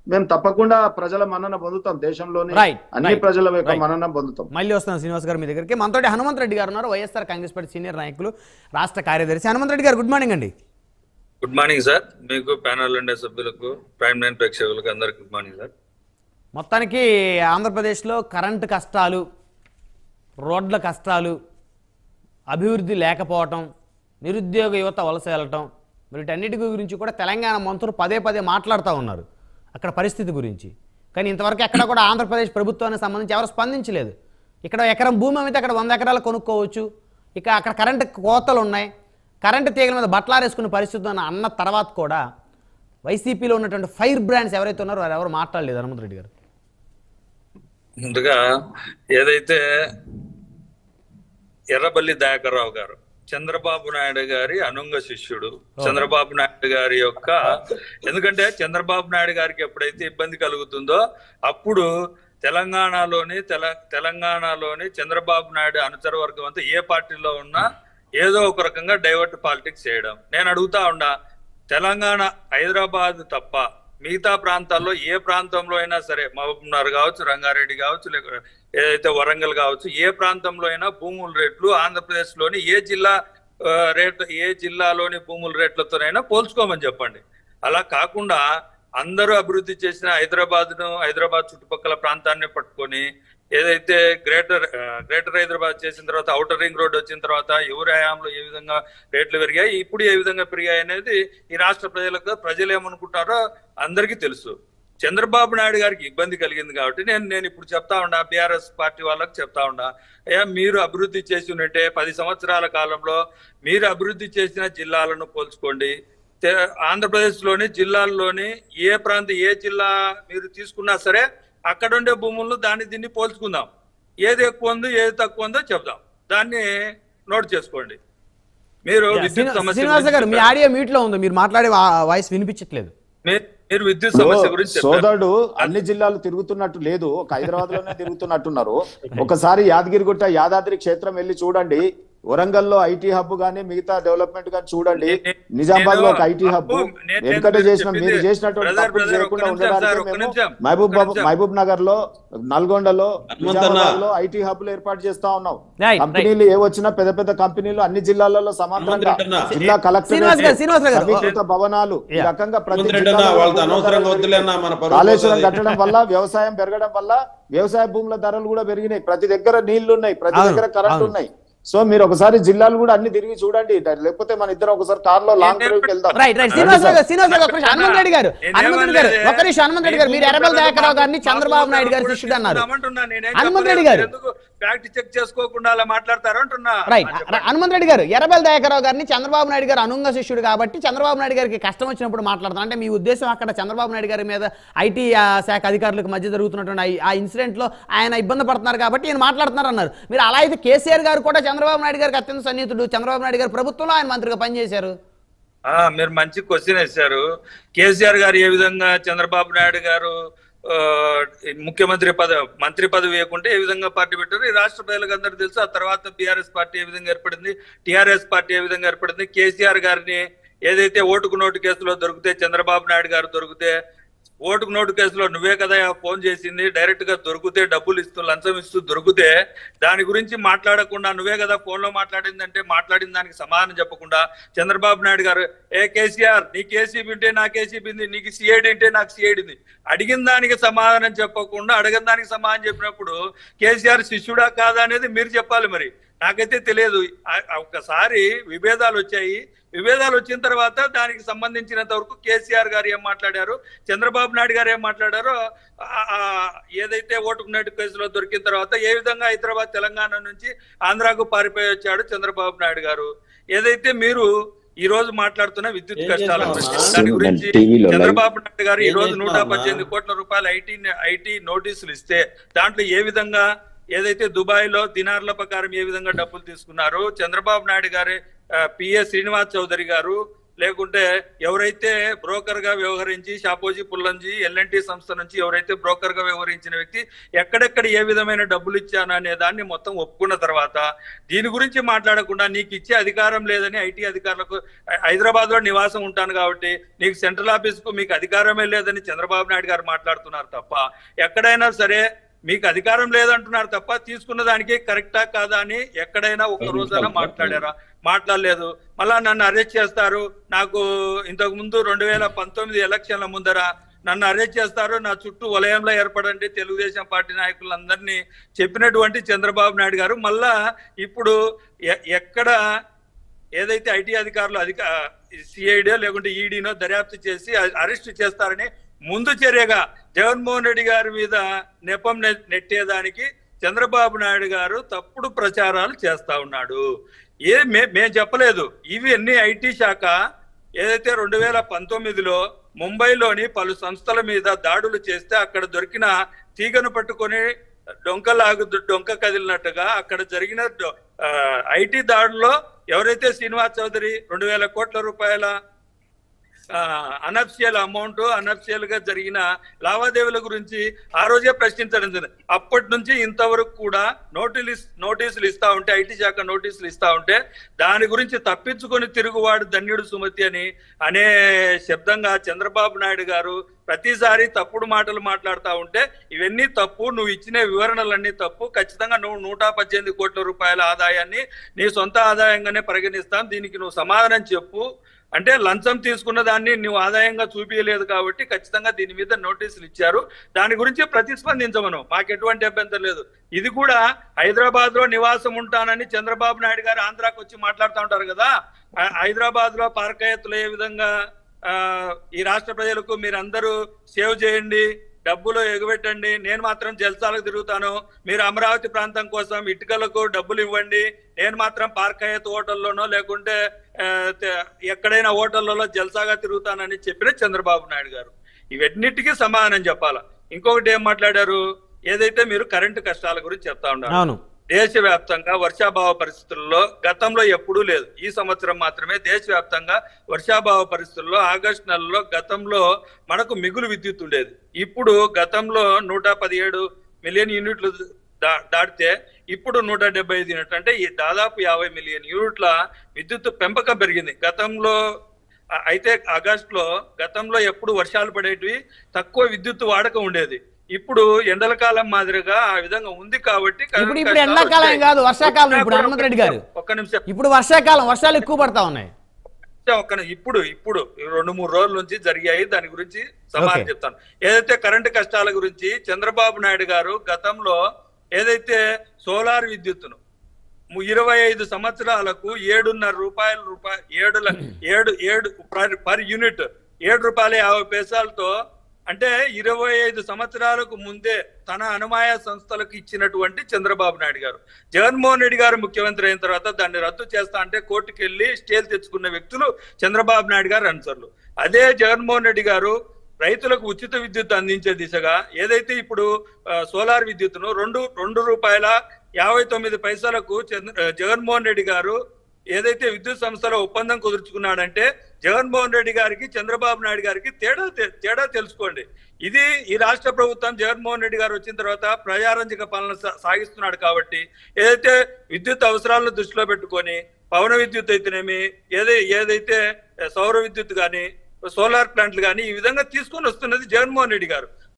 మేము తప్పకుండా ప్రజల మన్నన పొందుతాం దేశంలోని Right, అన్ని right, ప్రజల యొక్క right. మన్నన పొందుతాం మళ్ళీ వస్తాను శ్రీనివాస్ గారు మీ దగ్గరికి మనతోటి హనుమంత్ రెడ్డి గారు ఉన్నారు వైఎస్ఆర్ కాంగ్రెస్ పార్టీ సీనియర్ నాయకులు రాష్ట్ర కార్యదర్శి హనుమంత్ రెడ్డి గారు గుడ్ మార్నింగ్ అండి గుడ్ మార్నింగ్ సార్ మీకు ప్యానల్ ఉండే సభ్యులకు ప్రైమ్ నైన్ ప్రేక్షకులకు అందరికి గుడ్ మార్నింగ్ సార్ మొత్తానికి ఆంధ్రప్రదేశ్లో కరెంటు కష్టాలు రోడ్ల కష్టాలు అభివృద్ధి లేకపోవటం నిరుద్యోగ యువత వలస వెళ్ళటం వీటన్నిటి గురించి కూడా తెలంగాణ మంత్రులు పదే పదే మాట్లాడుతూ ఉన్నారు అక్కడ పరిస్థితి గురించి కానీ ఇంతవరకు ఎక్కడ కూడా ఆంధ్రప్రదేశ్ ప్రభుత్వానికి సంబంధించి ఎవరు స్పందించలేదు ఇక్కడ ఎకరం భూమి అమ్మితే అక్కడ వంద ఎకరాలు కొనుక్కోవచ్చు ఇక అక్కడ కరెంటు కోతలు ఉన్నాయి కరెంటు తీగల మీద బట్లారేసుకునే పరిస్థితి ఉన్న అన్న తర్వాత కూడా వైసీపీలో ఉన్నటువంటి ఫైర్ బ్రాండ్స్ ఎవరైతే ఉన్నారో వారు ఎవరు మాట్లాడలేదు హనుమంత్ రెడ్డి గారు ముందుగా ఏదైతే ఎర్రబల్లి దయాకర్రావు గారు చంద్రబాబు నాయుడు గారి అనుంగ శిష్యుడు చంద్రబాబు నాయుడు గారి యొక్క ఎందుకంటే చంద్రబాబు నాయుడు గారికి ఎప్పుడైతే ఇబ్బంది కలుగుతుందో అప్పుడు తెలంగాణలోని తెల తెలంగాణలోని చంద్రబాబు నాయుడు అనుచర వర్గం అంతా ఏ పార్టీలో ఉన్నా ఏదో ఒక రకంగా డైవర్ట్ పాలిటిక్స్ చేయడం నేను అడుగుతా ఉన్నా తెలంగాణ హైదరాబాద్ తప్ప మిగతా ప్రాంతాల్లో ఏ ప్రాంతంలో అయినా సరే మహబూబ్నగర్ కావచ్చు రంగారెడ్డి కావచ్చు లేక ఏదైతే వరంగల్ కావచ్చు ఏ ప్రాంతంలో అయినా భూముల రేట్లు ఆంధ్రప్రదేశ్ లోని ఏ జిల్లా ఆ, రేట్ ఏ జిల్లాలోని భూముల రేట్లతోనైనా పోల్చుకోమని చెప్పండి అలా కాకుండా అందరూ అభివృద్ధి చేసిన హైదరాబాద్ ను హైదరాబాద్ చుట్టుపక్కల ప్రాంతాన్ని పట్టుకొని ఏదైతే గ్రేటర్ ఆ, గ్రేటర్ హైదరాబాద్ చేసిన తర్వాత అవుటర్ రింగ్ రోడ్ వచ్చిన తర్వాత ఎవరి హయాంలో ఏ విధంగా రేట్లు పెరిగాయి ఇప్పుడు ఏ విధంగా పెరిగాయి అనేది ఈ రాష్ట్ర ప్రజలకు ప్రజలు ఏమనుకుంటారో అందరికీ తెలుసు చంద్రబాబు నాయుడు గారికి ఇబ్బంది కలిగింది కాబట్టి నేను నేను ఇప్పుడు చెప్తా ఉన్నా బీఆర్ఎస్ పార్టీ వాళ్ళకి చెప్తా ఉన్నా అయ్యా మీరు అభివృద్ధి చేసి ఉంటే పది సంవత్సరాల కాలంలో మీరు అభివృద్ధి చేసిన జిల్లాలను పోల్చుకోండి తె- ఆంధ్రప్రదేశ్లోని జిల్లాల్లోని ఏ ప్రాంత ఏ జిల్లా మీరు తీసుకున్నా సరే అక్కడ ఉండే భూములను దాన్ని దీన్ని పోల్చుకుందాం ఏది ఎక్కువ ఉందో ఏది తక్కువ ఉందో చెప్దాం దాన్ని నోట్ చేసుకోండి మీరు విద్యుత్ సమస్య శ్రీనివాస గురించి గారు మీ చెప్పారు. ఆడియో మ్యూట్ లో ఉంది మీరు మాట్లాడే వా- వాయిస్ వినిపించట్లేదు మీరు- మీరు విద్యుత్ సమస్య గురించి చెప్పారు. సోదరుడు అన్ని జిల్లాలు తిరుగుతున్నట్టు లేదు ఒక హైదరాబాద్ లోనే తిరుగుతున్నట్టున్నారు ఒకసారి యాదగిరిగుట్ట యాదాద్రి క్షేత్రం వెళ్ళి చూడండి వరంగల్లో ఐటీ హబ్ గానీ మిగతా డెవలప్మెంట్ గానీ చూడండి నే- నిజామాబాద్ లో ఒక నేను ఐటీ హబ్ అప్పు- నేను- వెనుకట నేను చేసిన చెప్పింది- మీరు చేసినటువంటి బ్రదర్, తప్పులు బ్రదర్, చేయకుండా ఒక్క నిమిషం సార్, ఉండడానికి ఒక్క మేము నిమిషం, మహబూబ్ ఒక్క నిమిషం. మహబూబ్ నగర్ లో నల్గొండలో హనుమంతన్న. నిజామాబాద్ లో ఐటీ హబ్లు ఏర్పాటు చేస్తా ఉన్నాం Right, కంపెనీలు ఏ వచ్చినా పెద్ద పెద్ద కంపెనీలు అన్ని జిల్లాలలో సమాంతరంగా హనుమంతన్న. జిల్లా కలెక్టర్ శ్రీనివాస్ గారు, శ్రీనివాస్ గారు. సమీకృత భవనాలు ఈ Yeah. రకంగా ప్రతి హనుమంతరెడ్డి అన్న, జిల్లాలో వాళ్ళతో భూముల అనవసరంగా ధరలు వద్దులే అన్న, మన పరువు కాళేశ్వరం పోతుంది. కట్టడం వల్ల వ్యవసాయం పెరగడం వల్ల వ్యవసాయ భూముల ధరలు కూడా పెరిగినాయి ప్రతి దగ్గర నీళ్లు ఉన్నాయి ప్రతి అవును, దగ్గర కరెంట్ అవును. ఉన్నాయి సో మీరు ఒకసారి జిల్లాలు కూడా అన్ని తిరిగి చూడండి లేకపోతే మన ఇద్దరు ఒకసారి కార్ లో లాంగ్ డ్రైవ్ కి వెళ్దాం రైట్ రైట్ శ్రీనివాస్ గారు శ్రీనివాస్ గారు ఒక్క నిమిషం హనుమంత్ రెడ్డి గారు నేనేం హనుమంత్ రెడ్డి గారు అనలేదే. ఒక్క నిమిషం హనుమంత్ రెడ్డి గారు మీరు ఎర్రబల్ దయాకరావు గారిని చంద్రబాబు నాయుడు గారు కూడా శిష్యుడు అన్నారు తీసుకుందామంటున్నా. నేనేం హనుమంత్ రెడ్డి చెప్పలేదు. గారు ఎందుకు ఫ్యాక్ట్ చెక్ చేసుకోకుండా అలా మాట్లాడతారు అంటున్నా రైట్ ఆ, చెప్పండి. హనుమంత్ రెడ్డి గారు ఎర్రబెల్ దయాకరావు గారిని చంద్రబాబు నాయుడు గారు అనుంగ శిష్యుడు కాబట్టి చంద్రబాబు నాయుడు గారికి కష్టం వచ్చినప్పుడు మాట్లాడతారు అంటే మీ ఉద్దేశం అక్కడ చంద్రబాబు నాయుడు గారి మీద ఐటీ శాఖ అధికారులకు మధ్య జరుగుతున్నటువంటి ఆ- ఆ ఇన్సిడెంట్ లో ఆయన ఇబ్బంది పడుతున్నారు కాబట్టి ఈయన మాట్లాడుతున్నారు అన్నారు మీరు అలా అయితే కేసీఆర్ గారు కూడా చంద్రబాబు నాయుడు గారికి అత్యంత సన్నిహితుడు చంద్రబాబు నాయుడు గారి ప్రభుత్వంలో ఆయన మంత్రిగా పనిచేశారు ఆ, మీరు మంచి క్వశ్చన్ వేశారు కేసీఆర్ గారు ఏ విధంగా చంద్రబాబు నాయుడు గారు ఆ, ముఖ్యమంత్రి పదవి మంత్రి పదవి ఇవ్వకుంటే ఏ విధంగా పార్టీ పెట్టారు ఈ రాష్ట్ర ప్రజలకు అందరూ తెలుసు ఆ తర్వాత బీఆర్ఎస్ పార్టీ ఏ విధంగా ఏర్పడింది టిఆర్ఎస్ పార్టీ ఏ విధంగా ఏర్పడింది కేసీఆర్ గారిని ఏదైతే ఓటుకు నోటు కేసులో దొరికితే చంద్రబాబు నాయుడు గారు దొరికితే ఓటుకు నోటు కేసులో నువ్వే కదా ఫోన్ చేసింది డైరెక్ట్ గా దొరికితే డబ్బులు ఇస్తూ లంచం ఇస్తూ దొరికితే దాని గురించి మాట్లాడకుండా నువ్వే కదా ఫోన్ లో మాట్లాడిందంటే మాట్లాడిన దానికి సమాధానం చెప్పకుండా చంద్రబాబు నాయుడు గారు ఏ కేసీఆర్ నీ కేసీబీ ఉంటే నా కేసీబీ ఉంది నీకు సిఐడి ఉంటే నాకు సిఐడి ఉంది అడిగిన దానికి సమాధానం చెప్పకుండా అడిగిన దానికి సమాధానం చెప్పినప్పుడు కేసీఆర్ శిష్యుడా కాదా అనేది మీరు చెప్పాలి మరి నాకైతే తెలియదు ఆ- ఆ ఒక్కసారి విభేదాలు వచ్చాయి విభేదాలు వచ్చిన తర్వాత దానికి సంబంధించినంత వరకు కేసీఆర్ గారు ఏం మాట్లాడారు చంద్రబాబు నాయుడు గారు ఏం మాట్లాడారో ఆ- ఆ ఏదైతే ఓటుకు నోటు కేసులో దొరికిన తర్వాత ఏ విధంగా హైదరాబాద్ తెలంగాణ నుంచి ఆంధ్రాకు పారిపోయి వచ్చాడు చంద్రబాబు నాయుడు గారు ఏదైతే మీరు ఈ రోజు మాట్లాడుతున్న విద్యుత్ ఏం కష్టాల చేస్తావు గురించి అమ్మా? దాని గురించి టీవీలో లైవ్ చంద్రబాబు నాయుడు గారు ఈ ఏం రోజు నూట చేస్తున్నావు అమ్మా? పద్దెనిమిది కోట్ల రూపాయల ఐటీ ఐటీ నోటీసులు ఇస్తే దాంట్లో ఏ విధంగా ఏదైతే దుబాయ్ లో దినార్ల ప్రకారం ఏ విధంగా డబ్బులు తీసుకున్నారు చంద్రబాబు నాయుడు గారి పిఎస్ శ్రీనివాస్ చౌదరి గారు లేకుంటే ఎవరైతే బ్రోకర్ గా వ్యవహరించి షాపోజీ పుల్లంజీ ఎల్ఎన్టీ సంస్థ నుంచి ఎవరైతే బ్రోకర్ గా వ్యవహరించిన వ్యక్తి ఎక్కడెక్కడ ఏ విధమైన డబ్బులు ఇచ్చాను అనే దాన్ని మొత్తం ఒప్పుకున్న తర్వాత దీని గురించి మాట్లాడకుండా నీకు ఇచ్చే అధికారం లేదని ఐటీ అధికారులకు హైదరాబాద్ లో నివాసం ఉంటాను కాబట్టి నీకు సెంట్రల్ ఆఫీస్ కు మీకు అధికారమే లేదని చంద్రబాబు నాయుడు గారు మాట్లాడుతున్నారు తప్ప ఎక్కడైనా సరే మీకు అధికారం లేదంటున్నారు తప్ప తీసుకున్న దానికి కరెక్టా కాదా అని ఎక్కడైనా ఒక రోజైనా మాట్లాడారా మాట్లాడలేదు మళ్ళా నన్ను అరెస్ట్ చేస్తారు నాకు ఇంతకు ముందు రెండు వేల పంతొమ్మిది ఎలక్షన్ల ముందర నన్ను అరెస్ట్ చేస్తారు నా చుట్టూ వలయంలో ఏర్పడండి తెలుగుదేశం పార్టీ నాయకులందరినీ చెప్పినటువంటి చంద్రబాబు నాయుడు గారు మళ్ళా ఇప్పుడు ఎ- ఎక్కడ ఏదైతే ఐటీ అధికారులు అధిక సిఐడియో లేకుంటే ఈడీనో దర్యాప్తు చేసి అరెస్ట్ చేస్తారని ముందు చర్యగా జగన్మోహన్ రెడ్డి గారి మీద నెపం నె- నెట్టేదానికి చంద్రబాబు నాయుడు గారు తప్పుడు ప్రచారాలు చేస్తా ఉన్నాడు ఏ మే మేము చెప్పలేదు ఇవి అన్ని ఐటీ శాఖ ఏదైతే రెండు వేల పంతొమ్మిదిలో ముంబైలోని పలు సంస్థల మీద దాడులు చేస్తే అక్కడ దొరికిన తీగను పట్టుకొని డొంకలాగు డొంక కదిలినట్టుగా అక్కడ జరిగిన డొ- ఆ, ఐటీ దాడుల్లో ఎవరైతే శ్రీనివాస్ చౌదరి రెండు వేల కోట్ల రూపాయల అనఫిషియల్ అమౌంట్ అనఫిషియల్ గా జరిగిన లావాదేవీల గురించి ఆ రోజే ప్రశ్నించడం జరిగింది అప్పటి నుంచి ఇంతవరకు కూడా నోటీస్ నోటీసులు ఇస్తా ఉంటే ఐటీ శాఖ నోటీసులు ఇస్తా ఉంటే దాని గురించి తప్పించుకొని తిరుగువాడు ధన్యుడు సుమతి అని అనే శబ్దంగా చంద్రబాబు నాయుడు గారు ప్రతిసారి తప్పుడు మాటలు మాట్లాడుతూ ఉంటే ఇవన్నీ తప్పు నువ్వు ఇచ్చిన వివరణలన్నీ తప్పు ఖచ్చితంగా నువ్వు నూట పద్దెనిమిది కోట్ల రూపాయల ఆదాయాన్ని నీ సొంత ఆదాయంగానే పరిగణిస్తాం దీనికి నువ్వు సమాధానం చెప్పు అంటే లంచం తీసుకున్న దాన్ని నువ్వు ఆదాయంగా చూపించలేదు కాబట్టి ఖచ్చితంగా దీని మీద నోటీసులు ఇచ్చారు దాని గురించి ప్రతిస్పందించమను మాకు ఎటువంటి అభ్యంతరం లేదు ఇది కూడా హైదరాబాద్ లో నివాసం ఉంటానని చంద్రబాబు నాయుడు గారు ఆంధ్రాకి వచ్చి మాట్లాడుతూ ఉంటారు కదా ఆ- హైదరాబాద్ లో పార్కయత్తులు ఏ విధంగా ఆ, ఈ రాష్ట్ర ప్రజలకు మీరందరూ సేవ్ చేయండి డబ్బులు ఎగబెట్టండి నేను మాత్రం జల్సాలకు తిరుగుతాను మీరు అమరావతి ప్రాంతం కోసం ఇటుకలకు డబ్బులు ఇవ్వండి నేను మాత్రం పార్క్ అయ్యేత్ హోటల్లోనో లేకుంటే ఆ, తె- ఎక్కడైనా హోటళ్లలో జల్సాగా తిరుగుతానని చెప్పిన చంద్రబాబు నాయుడు గారు ఇవన్నిటికీ సమాధానం చెప్పాలా ఇంకొకటి ఏం మాట్లాడారు ఏదైతే మీరు కరెంటు కష్టాల గురించి చెప్తా ఉన్నారు అవును దేశవ్యాప్తంగా వర్షాభావ పరిస్థితుల్లో గతంలో ఎప్పుడూ లేదు ఈ సంవత్సరం మాత్రమే దేశవ్యాప్తంగా వర్షాభావ పరిస్థితుల్లో ఆగస్టు నెలలో గతంలో మనకు మిగులు విద్యుత్ ఉండేది ఇప్పుడు గతంలో నూట పదిహేడు మిలియన్ యూనిట్లు దా- దాటితే ఇప్పుడు నూట డెబ్బై ఐదు యూనిట్లు అంటే ఈ దాదాపు యాభై మిలియన్ యూనిట్ల విద్యుత్ పెంపకం పెరిగింది గతంలో అ- అయితే ఆగస్ట్ లో గతంలో ఎప్పుడు వర్షాలు పడేటివి తక్కువ విద్యుత్ వాడకం ఉండేది ఇప్పుడు ఎండల కాలం మాదిరిగా ఆ విధంగా ఉంది కాబట్టి ఇప్పుడు ఇప్పుడు కష్టాలు ఎండాకాలం వచ్చాయి. కాదు, వర్షాకాలం వచ్చినా ఇప్పుడు కూడా హనుమంత్ రెడ్డి గారు. ఒక్క నిమిషం ఇప్పుడు వర్షాకాలం వర్షాలు ఎక్కువ పడతా ఉన్నాయి ఒక్క నిమిషం. ఇప్పుడు ఇప్పుడు ఈ రెండు మూడు రోజుల నుంచి జరిగాయి దాని గురించి సమాధానం Okay. చెప్తాను ఏదైతే కరెంటు కష్టాల గురించి చంద్రబాబు నాయుడు గారు గతంలో ఏదైతే సోలార్ విద్యుత్తును ము- ఇరవై ఐదు సంవత్సరాలకు ఏడున్నర రూపాయల రూపాయ ఏడు ల- ఏడు ఏడు పర్- పర్ యూనిట్ ఏడు రూపాయల యాభై పైసలతో అంటే ఇరవై ఐదు సంవత్సరాలకు ముందే తన అనుమాయ సంస్థలకు ఇచ్చినటువంటి చంద్రబాబు నాయుడు గారు జగన్మోహన్ రెడ్డి గారు ముఖ్యమంత్రి అయిన తర్వాత దాన్ని రద్దు చేస్తా అంటే కోర్టుకు వెళ్లి స్టేలు తెచ్చుకున్న వ్యక్తులు చంద్రబాబు నాయుడు గారు అనుసరులు అదే జగన్మోహన్ రెడ్డి గారు రైతులకు ఉచిత విద్యుత్ అందించే దిశగా ఏదైతే ఇప్పుడు ఆ, సోలార్ విద్యుత్తును రెండు రెండు రూపాయల యాభై తొమ్మిది పైసలకు చంద్ర ఆ, జగన్మోహన్ రెడ్డి గారు ఏదైతే విద్యుత్ సంస్థలో ఒప్పందం కుదుర్చుకున్నాడంటే జగన్మోహన్ రెడ్డి గారికి చంద్రబాబు నాయుడు గారికి తేడా తె- తేడా తెలుసుకోండి ఇది ఈ రాష్ట్ర ప్రభుత్వం జగన్మోహన్ రెడ్డి గారు వచ్చిన తర్వాత ప్రజారంజక పాలన సా- సాగిస్తున్నాడు కాబట్టి ఏదైతే విద్యుత్ అవసరాలను దృష్టిలో పెట్టుకొని పవన విద్యుత్ అయితేనేమి ఏదై ఏదైతే సౌర విద్యుత్ కానీ సోలార్ ప్లాంట్లు కానీ ఈ విధంగా తీసుకొని వస్తున్నది జగన్మోహన్ రెడ్డి గారు